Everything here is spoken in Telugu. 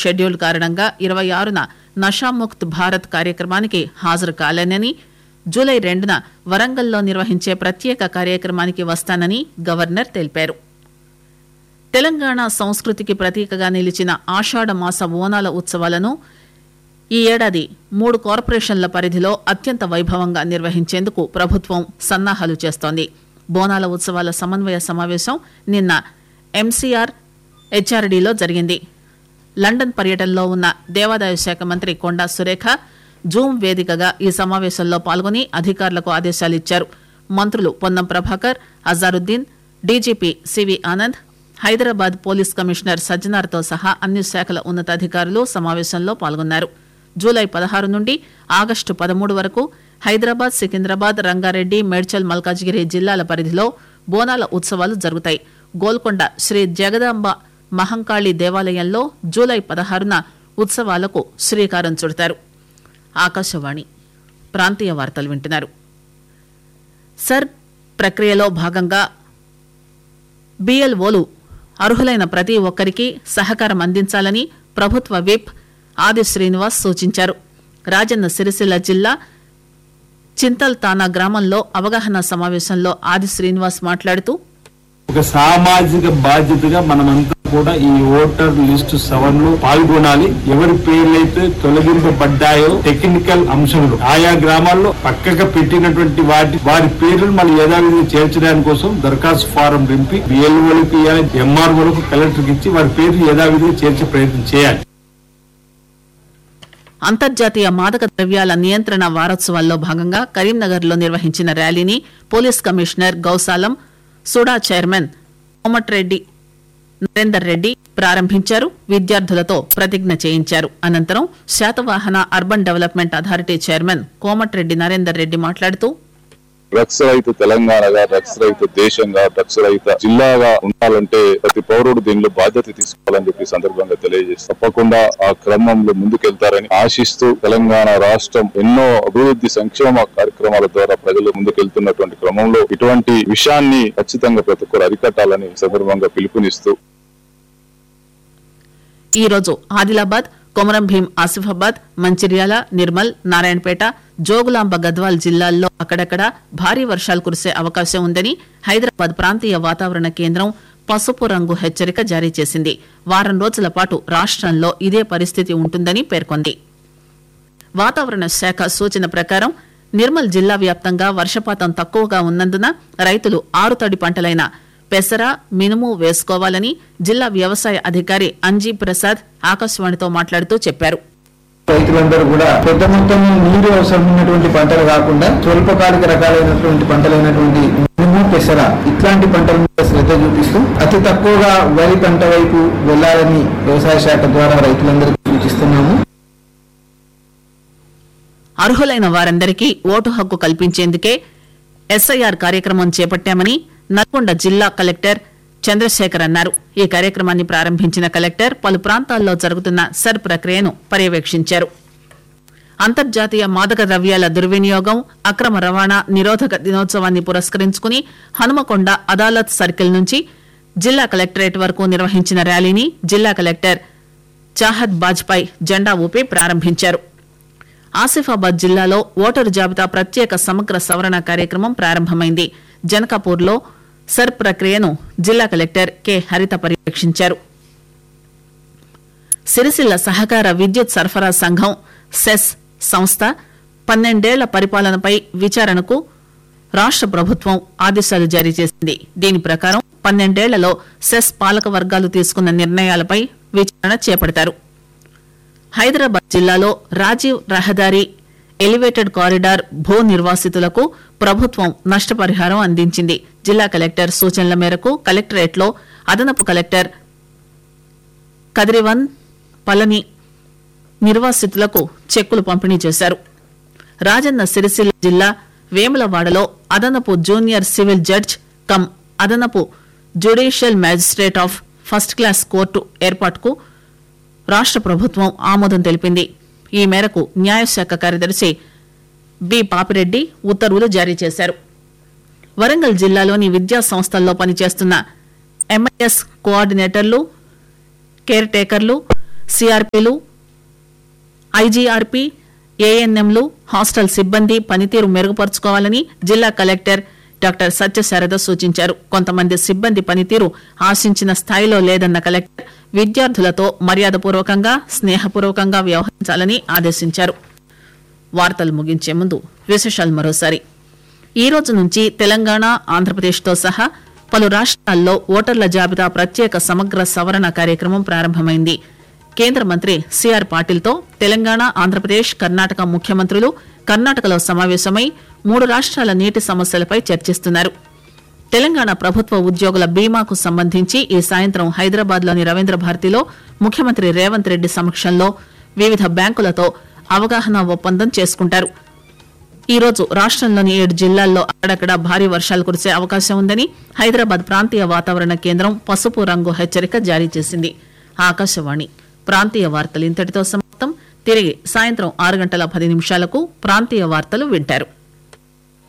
షెడ్యూల్ కారణంగా ఇరవై ఆరున నషాముక్త్ భారత్ కార్యక్రమానికి హాజరు కాలేనని జూలై రెండున వరంగల్లో నిర్వహించే ప్రత్యేక కార్యక్రమానికి వస్తానని గవర్నర్ తెలిపారు తెలంగాణ సంస్కృతికి ప్రతీకగా నిలిచిన ఆషాఢ మాస ఓనాల ఉత్సవాలను ఈ ఏడాది మూడు కార్పొరేషన్ల పరిధిలో అత్యంత వైభవంగా నిర్వహించేందుకు ప్రభుత్వం సన్నాహాలు చేస్తోంది బోనాల ఉత్సవాల సమన్వయ సమావేశం నిన్న ఎంసీఆర్ హెచ్ఆర్డీలో జరిగింది లండన్ పర్యటనలో ఉన్న దేవాదాయ శాఖ మంత్రి కొండా సురేఖ జూమ్ వేదికగా ఈ సమావేశంలో పాల్గొని అధికారులకు ఆదేశాలు ఇచ్చారు మంత్రులు Ponnam Prabhakar Azharuddin DGP C V Anand Hyderabad police commissioner సజ్జనార్తో సహా అన్ని శాఖల ఉన్నతాధికారులు సమావేశంలో పాల్గొన్నారు జూలై పదహారు నుండి ఆగస్టు పదమూడు వరకు హైదరాబాద్ సికింద్రాబాద్ రంగారెడ్డి మేడ్చల్ మల్కాజ్గిరి జిల్లాల పరిధిలో బోనాల ఉత్సవాలు జరుగుతాయి గోల్కొండ శ్రీ జగదాంబ మహంకాళి దేవాలయంలో జూలై పదహారున ఉత్సవాలకు శ్రీకారం చుడతారు ఆకాశవాణి ప్రాంతీయ వార్తలు వింటున్నారు సర్ ప్రక్రియలో భాగంగా బిఎల్ఓలు అర్హులైన ప్రతి ఒక్కరికి సహకారం అందించాలని ప్రభుత్వ విప్ ఆది శ్రీనివాస్ సూచించారు రాజన్న సిరిసిల్ల జిల్లా చింతల్ తానా గ్రామంలో అవగాహన సమావేశంలో ఆది శ్రీనివాస్ మాట్లాడుతూ ఒక సామాజిక బాధ్యతగా మనమంతా కూడా ఈ ఓటర్ లిస్టు సవరణలో పాల్గొనాలి ఎవరి పేర్లైతే తొలగింపబడ్డాయో టెక్నికల్ అంశంలో ఆయా గ్రామాల్లో పక్కగా పెట్టినటువంటి వాటి వారి పేర్లను మనం యథావిధిగా చేర్చడానికి కోసం దరఖాస్తు ఫారం నింపి బిఎల్ఓలకు ఇవ్వాలి ఎంఆర్ఓలకు కలెక్టర్కి ఇచ్చి వారి పేర్లు యథావిధిగా చేర్చే ప్రయత్నం చేయాలి అంతర్జాతీయ మాదక ద్రవ్యాల నియంత్రణ వారోత్సవాల్లో భాగంగా కరీంనగర్లో నిర్వహించిన ర్యాలీని police commissioner Ghouse Alam SUDA chairman Komatireddy Narender Reddy ప్రారంభించారు విద్యార్థులతో ప్రతిజ్ఞ చేయించారు అనంతరం Satavahana urban development authority chairman Komatireddy Narender Reddy మాట్లాడుతూ డ్రగ్స్ రహిత తెలంగాణగా డ్రగ్స్ రహిత దేశంగా డ్రగ్స్ రహిత జిల్లాగా ఉండాలంటే ప్రతి పౌరుడు దీనిలో బాధ్యత తీసుకోవాలని చెప్పి ఈ సందర్భంగా తెలియజేస్తారు తప్పకుండా ఆ క్రమంలో ముందుకెళ్తారని ఆశిస్తూ తెలంగాణ రాష్ట్రం ఎన్నో అభివృద్ధి సంక్షేమ కార్యక్రమాల ద్వారా ప్రజలు ముందుకెళ్తున్నటువంటి క్రమంలో ఇటువంటి విషయాన్ని ఖచ్చితంగా ప్రతి ఒక్కరు అరికట్టాలని ఈ సందర్భంగా పిలుపునిస్తూ ఈ రోజు ఆదిలాబాద్ కొమరం భీం ఆసిఫాబాద్ మంచిర్యాల నిర్మల్ నారాయణపేట జోగులాంబ గద్వాల్ జిల్లాల్లో అక్కడక్కడ భారీ వర్షాలు కురిసే అవకాశం ఉందని హైదరాబాద్ ప్రాంతీయ వాతావరణ కేంద్రం పసుపు రంగు హెచ్చరిక జారీ చేసింది వారం రోజుల పాటు రాష్ట్రంలో ఇదే పరిస్థితి ఉంటుందని పేర్కొంది వాతావరణ శాఖ సూచన ప్రకారం నిర్మల్ జిల్లా వ్యాప్తంగా వర్షపాతం తక్కువగా ఉన్నందున రైతులు ఆరుతడి పంటలైన పెసర మినుము వేసుకోవాలని జిల్లా వ్యవసాయ అధికారి అంజీ ప్రసాద్ ఆకాశవాణితో మాట్లాడుతూ చెప్పారు రైతులందరూ కూడా పెద్ద మొత్తంలో నీరు అవసరం ఉన్నటువంటి పంటలు కాకుండా స్వల్పకాలిక రకాలైనటువంటి పంటలైనటువంటి మినుము పెసర ఇట్లాంటి పంటల మీద శ్రద్ధ చూపిస్తూ అతి తక్కువగా వరి పంట వైపు వెళ్లాలని వ్యవసాయ శాఖ ద్వారా రైతులందరికీ సూచిస్తున్నాము అర్హులైన వారందరికీ ఓటు హక్కు కల్పించేందుకే ఎస్ఐఆర్ కార్యక్రమం చేపట్టామని నల్గొండ జిల్లా కలెక్టర్ చంద్రశేఖర్ అన్నారు ఈ కార్యక్రమాన్ని ప్రారంభించిన కలెక్టర్ పలు ప్రాంతాల్లో జరుగుతున్న సర్ ప్రక్రియను పర్యవేక్షించారు అంతర్జాతీయ మాదక ద్రవ్యాల దుర్వినియోగం అక్రమ రవాణా నిరోధక దినోత్సవాన్ని పురస్కరించుకుని హనుమకొండ అదాలత్ సర్కిల్ నుంచి జిల్లా కలెక్టరేట్ వరకు నిర్వహించిన ర్యాలీని జిల్లా కలెక్టర్ చాహద్ బాజ్పాయ్ జెండా ఊపి ప్రారంభించారు ఆసిఫాబాద్ జిల్లాలో ఓటరు జాబితా ప్రత్యేక సమగ్ర సవరణ కార్యక్రమం ప్రారంభమైంది జనకాపూర్లో సర్ ప్రక్రియను జిల్లా కలెక్టర్ కె హరిత పర్యవేక్షించారు సిరిసిల్ల సహకార విద్యుత్ సరఫరా సంఘం సెస్ సంస్థ పన్నెండేళ్ల పరిపాలనపై విచారణకు రాష్ట ప్రభుత్వం ఆదేశాలు జారీ చేసింది దీని ప్రకారం పన్నెండేళ్లలో సెస్ పాలక వర్గాలు తీసుకున్న నిర్ణయాలపై విచారణ చేపడతారు హైదరాబాద్ జిల్లాలో రాజీవ్ రహదారి ఎలివేటెడ్ కారిడార్ భూ నిర్వాసితులకు ప్రభుత్వం నష్టపరిహారం అందించింది జిల్లా కలెక్టర్ సూచనల మేరకు కలెక్టరేట్లో అదనపు కలెక్టర్ కదిరివన్ పళని నిర్వాసితులకు చెక్కులు పంపిణీ చేశారు రాజన్న సిరిసిల్ల జిల్లా వేములవాడలో అదనపు జూనియర్ సివిల్ జడ్జ్ కమ్ అదనపు judicial magistrate of first class court ఏర్పాటుకు రాష్ట ప్రభుత్వం ఆమోదం తెలిపింది ఈ మేరకు న్యాయశాఖ కార్యదర్శి బి పాపిరెడ్డి ఉత్తర్వులు జారీ చేశారు వరంగల్ జిల్లాలోని విద్యా సంస్థల్లో పనిచేస్తున్న ఎంఐఎస్ కోఆర్డినేటర్లు కేర్ టేకర్లు సిఆర్పీలు ఐజీఆర్పీ ఏఎన్ఎంలు హాస్టల్ సిబ్బంది పనితీరు మెరుగుపరుచుకోవాలని జిల్లా కలెక్టర్ డాక్టర్ సత్యశారద సూచించారు కొంతమంది సిబ్బంది పనితీరు ఆశించిన స్థాయిలో లేదన్న కలెక్టర్ విద్యార్థులతో మర్యాదపూర్వకంగా స్నేహపూర్వకంగా వ్యవహరించాలని ఆదేశించారు వార్తలు ముగించే ముందు విశేషాలు మరోసారి ఈ రోజు నుంచి తెలంగాణ ఆంధ్రప్రదేశ్తో సహా పలు రాష్ట్రాల్లో ఓటర్ల జాబితా ప్రత్యేక సమగ్ర సవరణ కార్యక్రమం ప్రారంభమైంది కేంద్ర మంత్రి సిఆర్ పాటిల్తో తెలంగాణ ఆంధ్రప్రదేశ్ కర్ణాటక ముఖ్యమంత్రులు కర్ణాటకలో సమావేశమై మూడు రాష్ట్రాల నీటి సమస్యలపై చర్చిస్తున్నారు తెలంగాణ ప్రభుత్వ ఉద్యోగుల బీమాకు సంబంధించి ఈ సాయంత్రం హైదరాబాద్ లోని రవీంద్ర భారతిలో ముఖ్యమంత్రి రేవంత్ రెడ్డి సమక్షంలో వివిధ బ్యాంకులతో అవగాహన ఒప్పందం చేసుకుంటారు ఈ రోజు రాష్ట్రంలోని ఏడు జిల్లాల్లో అక్కడక్కడ భారీ వర్షాలు కురిసే అవకాశం ఉందని హైదరాబాద్ ప్రాంతీయ వాతావరణ కేంద్రం పసుపు రంగు హెచ్చరిక జారీ చేసింది ఆకాశవాణి ప్రాంతీయ వార్తలు ఇంతటితో సమాప్తం తిరిగి సాయంత్రం ఆరు గంటల పది నిమిషాలకు ప్రాంతీయ వార్తలు వింటారు